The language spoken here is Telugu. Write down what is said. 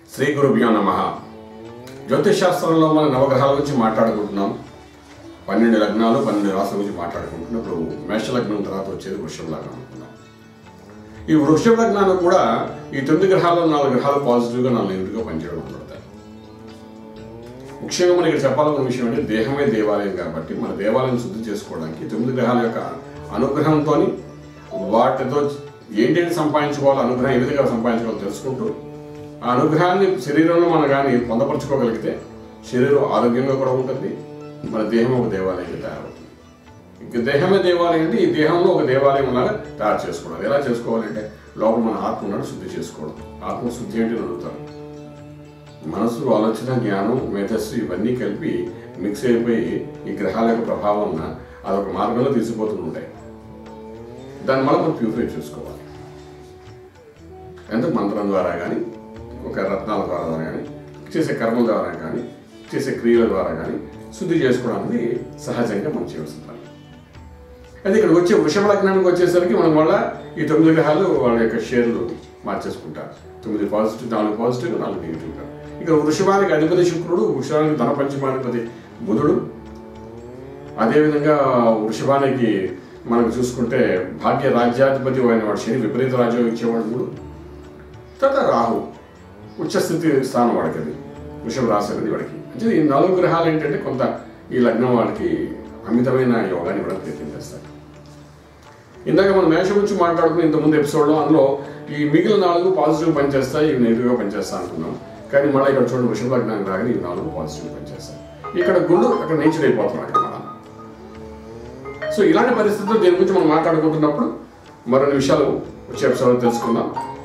శ్రీ గురుభ్యో నమ జ్యోతిష్ శాస్త్రంలో మన నవగ్రహాల గురించి మాట్లాడుకుంటున్నాం పన్నెండు లగ్నాలు పన్నెండు రాసుల గురించి మాట్లాడుకుంటున్నాం ఇప్పుడు మేష లగ్నం తర్వాత వచ్చేది వృషభ లగ్నం అనుకున్నాం ఈ వృషభ లగ్నాలు కూడా ఈ తొమ్మిది గ్రహాలు నాలుగు గ్రహాలు పాజిటివ్గా నాలుగు నెగిటివ్గా పనిచేయడం మొదలుపెడతాయి ముఖ్యంగా మనకి చెప్పాలన్న విషయం అంటే దేహమే దేవాలయం కాబట్టి మన దేవాలయం శుద్ధి చేసుకోవడానికి తొమ్మిది గ్రహాల యొక్క అనుగ్రహంతో వాటితో ఏంటేంటి సంపాదించుకోవాలో అనుగ్రహం ఏ విధంగా సంపాదించుకోవాలో తెలుసుకుంటూ ఆ అనుగ్రహాన్ని శరీరంలో మనం కానీ పొందపరచుకోగలిగితే శరీరం ఆరోగ్యంగా కూడా ఉంటుంది మన దేహం ఒక దేవాలయంగా తయారవుతుంది ఇంక దేహమే దేవాలయం అంటే ఈ దేహంలో ఒక దేవాలయం లాగా తయారు చేసుకోవడం ఎలా చేసుకోవాలంటే లోపల మన ఆత్మ ఉన్నాడు శుద్ధి చేసుకోవడం ఆత్మ శుద్ధి ఏంటి అని అడుగుతారు మనసు ఆలోచన జ్ఞానం మేధస్సు ఇవన్నీ కలిపి మిక్స్ అయిపోయి ఈ గ్రహాల యొక్క ప్రభావం అదొక మార్గంలో తీసుకుపోతూ ఉంటాయి దాని వల్ల మనం ప్యూరిఫై చేసుకోవాలి ఎంత మంత్రం ద్వారా కానీ ఒక రత్నాల ద్వారా కానీ చేసే కర్మల ద్వారా కానీ చేసే క్రియల ద్వారా కానీ శుద్ధి చేసుకోవడం అనేది సహజంగా మనం చేయవలసిన పని అయితే ఇక్కడికి వచ్చే వృషభ లగ్నానికి వచ్చేసరికి మనం వల్ల ఈ తొమ్మిది గ్రహాలు వాళ్ళ యొక్క షేర్లు మార్చేసుకుంటారు తొమ్మిది పాజిటివ్ నాలుగు పాజిటివ్ నాలుగు నెగిటివ్ ఇక్కడ వృషభానికి అధిపతి శుక్రుడు వృషభానికి ధన పంచమాధిపతి బుధుడు అదేవిధంగా వృషభానికి మనకు చూసుకుంటే భాగ్య రాజ్యాధిపతి అయిన వాడు శని విపరీత రాజ్యం ఇచ్చేవాడు మూడు తర్వాత రాహు ఉచ్చస్థితి స్థానం వాడికి అది వృషభ రాశి అనేది వాడికి అంటే ఈ నాలుగు గ్రహాలు ఏంటంటే కొంత ఈ లగ్నం వాళ్ళకి అమితమైన యోగాన్ని ఇవ్వడం ప్రయత్నం చేస్తారు ఇందాక మనం మేషం నుంచి మాట్లాడుకున్న ఇంతకుముందు ఎపిసోడ్లో అందులో ఈ మిగిలిన నాలుగు పాజిటివ్ పనిచేస్తాయి ఇవి నెగిటివ్గా పనిచేస్తా అనుకున్నాం కానీ మళ్ళీ ఇక్కడ చూడండి వృషభ లగ్నానికి రాగానే ఇవి నాలుగు పాజిటివ్ పనిచేస్తాయి ఇక్కడ గుండు అక్కడ నేచర్ అయిపోతున్నాం అక్కడ మనం సో ఇలాంటి పరిస్థితుల్లో దీని గురించి మనం మాట్లాడుకుంటున్నప్పుడు మరిన్ని విషయాలు వచ్చే ఎపిసోడ్ తెలుసుకుందాం